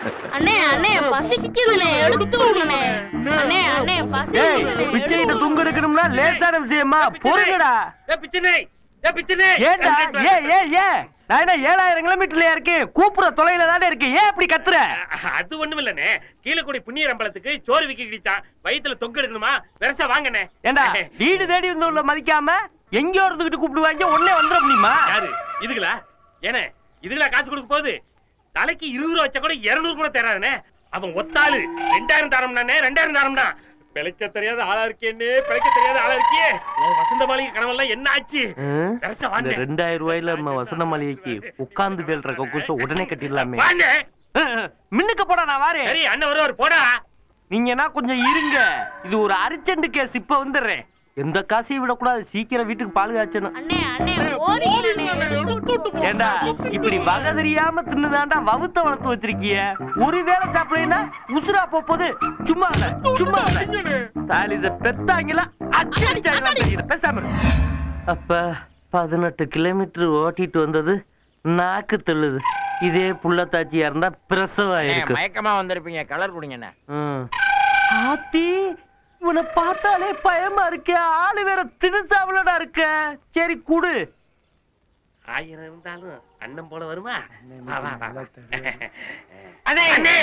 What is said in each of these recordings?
அண்ணே அண்ணே பசிக்குதுண்ணே எடுத்து விடுங்கண்ணே அண்ணே அண்ணே ஏய் பசிக்குதுண்ணே பிச்சைகிட்ட துங்க எடுக்கணும்னா லேசான விஷயமா பொறுங்கடா ஏ பிச்சனே ஏ பிச்சனே ஏண்டா ஏ ஏ ஏ நான் என்ன ஏழாயிரம் கிலோமீட்டர்லயா இருக்கேன் கூப்புற தொலைல தானே இருக்கு ஏன் இப்படி கத்துற அது ஒண்ணும் இல்லனே கீழ கூடி புண்ணிய ரம்பளத்துக்கு சோறு விக்கி கிடிச்சான் வயித்துல தொங்க எடுக்கணுமா வெரசா வாங்கண்ணே ஏண்டா வீடு தேடி வந்தவங்கள மதிக்காம எங்க இருந்துகிட்டு கூப்பிடுவாங்க உடனே வந்துட முடியுமா யாரு இதுகளா ஏனே இதுகளா காசு கொடுக்க போகுது தலைக்கு இருபது ரூபா வச்சா கூட இருநூறு கூட தராதுனே அவன் ஒத்தாளு ரெண்டாயிரம் தரம்னானே ரெண்டாயிரம் தரம்னா பிழைக்க தெரியாத ஆளா இருக்கேன்னு பிழைக்க தெரியாத ஆளா இருக்கியே உன் வசந்த மாளிகை கனவெல்லாம் என்ன ஆச்சு வெரசா இந்த வாங்க ரெண்டாயிரம் ரூபாயில நம்ம வசந்த மாளிகைக்கு உட்கார்ந்து வேல்ற கொக்குச உடனே கட்டிடலாமே வாங்க மின்னுக்கு போடா நான் வாரேன் சரி அண்ணன் வருவார் போடா நீங்கன்னா கொஞ்சம் இருங்க இது ஒரு அர்ஜென்ட் கேஸ் இப்ப வந்துடுறேன் எந்த காசையும் விடக்கூடாது சீக்கிரம் வீட்டுக்கு பால் காய்ச்சணும் அண்ணே அண்ணே போறீங்கண்ணே ஏண்டா இப்படி வகை தெரியாம தின்னுதாண்டா வவுத்த வளர்த்து வச்சிருக்கிய ஒரு வேளை சாப்பிடலைன்னா உசுரா போகுது சும்மா இல்ல சும்மா இல்ல தாலி இத பெத்தாங்களா அடிச்சாங்களா தெரியல பேசாம இரு. அப்ப பதினெட்டு கிலோமீட்டர் ஓட்டிட்டு வந்தது நாக்கு தள்ளுது இதே புள்ளத்தாச்சியா இருந்தா பிரசவம் ஆயிருக்கு மயக்கமா வந்திருப்பீங்க கலர் குடிங்கண்ணே ம். ஆத்தி உன்னை பார்த்தாலே பயமா இருக்கே ஆளு வேற திணுசாவலடா இருக்க சரி குடு ஆயிரம் இருந்தாலும் அண்ணன் போல வருமா வா, வா, வா, வா. அண்ணே அண்ணே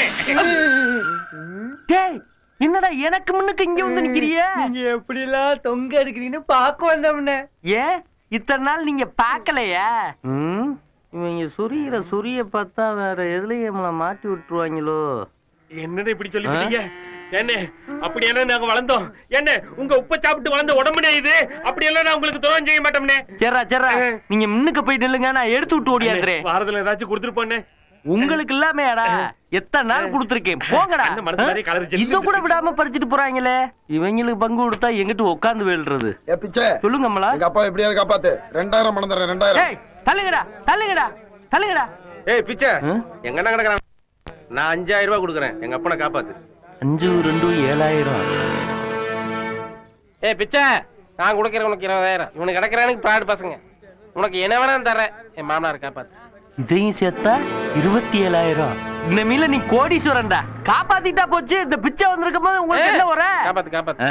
டேய் என்னடா எனக்கு முன்னுக்கு இங்க வந்து நிக்கிறிய நீங்க எப்படி எல்லாம் தொங்க எடுக்கிறீங்கன்னு பாக்க வந்தோம்னே ஏன் இத்தனை நாள் நீங்க பாக்கலையா ம் இவங்க சுரியிற சுரிய பார்த்தா வேற எதுலயும் நம்மள மாட்டி விட்டுருவாங்களோ என்னடா இப்படி சொல்லிட்டீங்க என்ன அப்படி என்ன நாங்க வளர்ந்தோம் என்ன உங்க உப்ப சாப்பிட்டு வளர்ந்த உடம்புனே இது அப்படி எல்லாம் நான் உங்களுக்கு துரோகம் செய்ய மாட்டோம்னே சரிடா சரிடா நீங்க முன்னுக்கு போய் நில்லுங்க நான் எடுத்து விட்டு ஓடியாந்துறேன் வாரத்துல ஏதாச்சும் கொடுத்துட்டு போனே உங்களுக்கு இல்லாமையாடா எத்தனை நாள் கொடுத்துருக்கேன் போங்கடா அந்த மனசு நிறைய கலர் ஜெல்லி இத கூட விடாம பறிச்சுட்டு போறாங்களே இவங்களுக்கு பங்கு கொடுத்தா எங்கிட்டு உட்கார்ந்து வேல்றது ஏ பிச்சை சொல்லுங்க அம்மலா எங்க அப்பா எப்படியாவது காப்பாத்து ரெண்டாயிரம் பணம் தரேன் ரெண்டாயிரம் ஏய் தள்ளுங்கடா தள்ளுங்கடா தள்ளுங்கடா ஏய் பிச்சை ஆ? எங்க அண்ணன் கிடக்குறான் நான் அஞ்சாயிரம் ரூபாய் கொடுக்குறேன் எங்க அப்பனை காப்பாத்து அஞ்சு ரெண்டு ஏழாயிரம் ஏய் பிச்சை நான் கொடுக்குறேன் உனக்கு இருபதாயிரம் இவனுக்கு கிடைக்கிறானுக்கு ப்ராடு பசங்க உனக்கு என்ன வேணாலும் தரேன் என் மாமனார் காப்பாத்து இதையும் சேர்த்தா இருபத்தி ஏழாயிரம் இந்த மீல நீ கோடீஸ்வரன்டா காப்பாத்திட்டா போச்சு இந்த பிச்சை வந்திருக்கும் போது உங்களுக்கு என்ன வர காப்பாத்து காப்பாத்து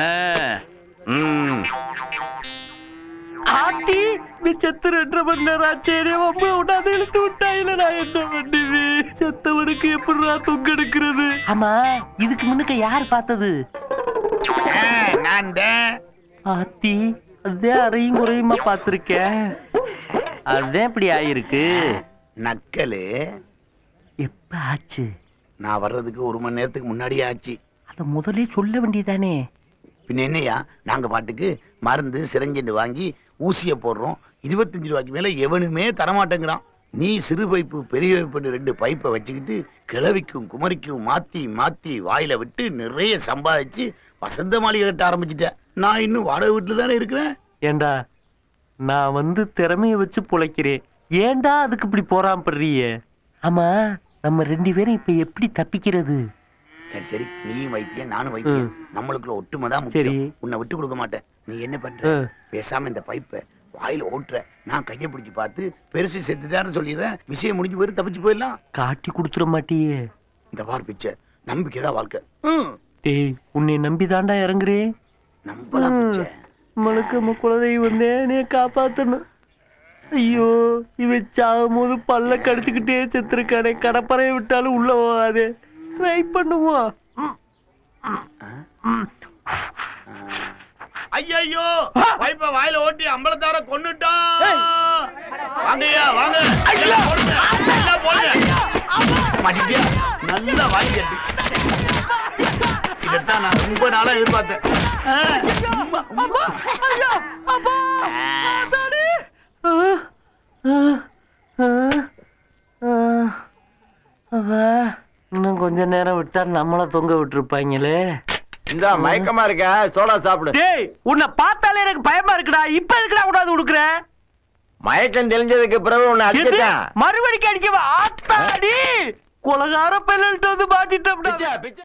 ஆத்தி நீ செத்து ரெண்டரை மணி நேரம் ஆச்சு அம்மா விட்டாது இழுத்து விட்டாயில நான் என்ன பண்ணுவேன் செத்தவனுக்கு எப்படிடா தொங்க எடுக்கிறது ஆமா இதுக்கு முன்னுக்கு யார் பார்த்தது நான் தான் ஆத்தி அதே அறையும் குறையுமா பார்த்திருக்கேன் அதான் இப்படி ஆயிருக்கு நக்கலு எப்ப ஆச்சு நான் வர்றதுக்கு ஒரு மணி நேரத்துக்கு முன்னாடியே ஆச்சு அத முதலே சொல்ல வேண்டியதானே பின்ன என்னையா நாங்க பாட்டுக்கு மருந்து சிரஞ்சண்டு வாங்கி ஊசிய போடுறோம் இருபத்தஞ்சு ரூபாய்க்கு மேல எவனுமே தரமாட்டேங்கிறான் நீ சிறு பைப்பு பெரிய பைப்புன்னு ரெண்டு பைப்பை வச்சுக்கிட்டு கிழவிக்கும் குமரிக்கும் மாத்தி மாத்தி வாயில விட்டு நிறைய சம்பாதிச்சு வசந்த மாளிகை கட்ட ஆரம்பிச்சிட்ட நான் இன்னும் வாடகை வீட்டுல தானே இருக்கிறேன் ஏண்டா நான் வந்து திறமைய வச்சு பொழைக்கிறேன் ஏன்டா அதுக்கு இப்படி போறான் படுறிய ஆமா நம்ம ரெண்டு பேரும் இப்ப எப்படி தப்பிக்கிறது சரி சரி நீயும் வைத்தியம் நானும் வைத்தியம் நம்மளுக்குள்ள ஒற்றுமை தான் சரி. முக்கியம் உன்னை விட்டு கொடுக்க மாட்டேன் நீ என்ன பண்ற ஆ. பேசாம இந்த பைப்பை வாயில ஓட்டுற நான் கையை பிடிச்சு பார்த்து பெருசு செத்துட்டாருன்னு சொல்லிடுறேன் விஷயம் முடிஞ்சு போயிரு தப்பிச்சு போயிடலாம் காட்டி கொடுத்துட மாட்டியே இந்த பார் பிச்சை நம்பிக்கை தான் வாழ்க்கை டேய் உன்னை நம்பிதாண்டா இறங்குறேன் நம்பலாம் பிச்சை மனுக்கு குலதெய்வம் வந்தேனே காப்பாத்தணும் ஐயோ இவன் சாகும் போது பல்ல கடிச்சுக்கிட்டே செத்துருக்கானே கடப்பறையை விட்டாலும் உள்ள போகாதே ட்ரை பண்ணுவோம் ஐயோ பைப்ப வாயில ஓட்டி அம்பலத்தார கொன்னுட்டா வாங்கய்யா வாங்க எல்லாம் போடுங்க எல்லாம் போடுங்க மடிப்பியா நல்லா வாங்கி கட்டு இதைத்தான் நான் ரொம்ப நாளா எதிர்பார்த்தேன் ஆ, அம்மா, அம்மா. இன்னும் கொஞ்ச நேரம் விட்டா நம்மள தொங்க விட்டுருப்பாங்களே இந்த மயக்கமா இருக்க சோடா சாப்பிடு டேய் உன்னை பார்த்தாலே எனக்கு பயமா இருக்குடா இப்ப எதுக்குடா கூடாது கொடுக்குற மயக்கம் தெரிஞ்சதுக்கு பிறகு உன்னை எது? அடிச்சிட்டான் மறுபடிக்கு அடிக்கவா ஆத்தாடி கொலகார பெண்ணிட்டு வந்து மாட்டிட்டோம்டா பிச்சை, பிச்சை.